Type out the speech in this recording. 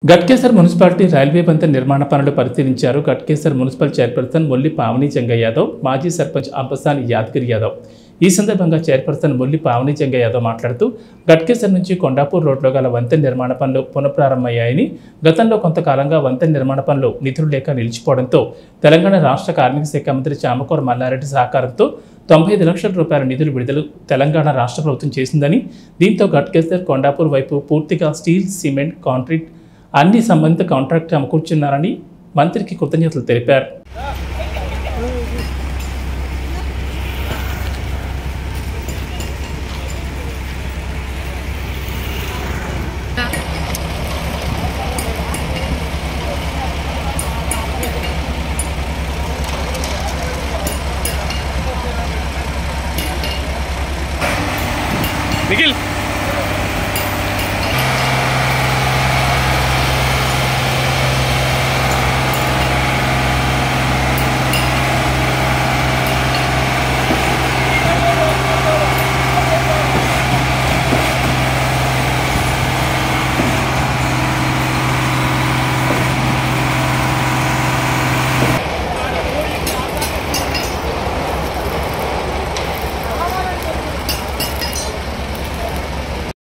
Ghatkesar municipality railway బంత నిర్మాణ పనులు పరిశీలించారు గట్కేసర్ మున్సిపల్ చైర్పర్సన్ మొల్లి పావని జంగ యాదవ్ మాజీ సర్పంచ్ అంబసాని యాదగిరి యాదవ్ ఈ సందర్భంగా చైర్పర్సన్ మొల్లి పావని జంగ యాదవ్ మాట్లాడుతూ గట్కేసర్ నుంచి కొండాపూర్ రోడ్లో గల వంతెన నిర్మాణ పనులు పునఃప్రారంభమయ్యాయని గతంలో కొంతకాలంగా వంతెన నిర్మాణ పనులు నిధులు లేక నిలిచిపోవడంతో తెలంగాణ రాష్ట్ర కార్మిక శాఖ మంత్రి చామకూర మల్లారెడ్డి సహకారంతో తొంభై ఐదు లక్షల రూపాయల నిధులు విడుదల తెలంగాణ రాష్ట్ర ప్రభుత్వం చేసిందని దీంతో గట్కేసర్ కొండాపూర్ వైపు పూర్తిగా స్టీల్ సిమెంట్ కాంక్రీట్ అన్ని సంబంధిత కాంట్రాక్ట్ సమకూర్చున్నారని మంత్రికి కృతజ్ఞతలు తెలిపారు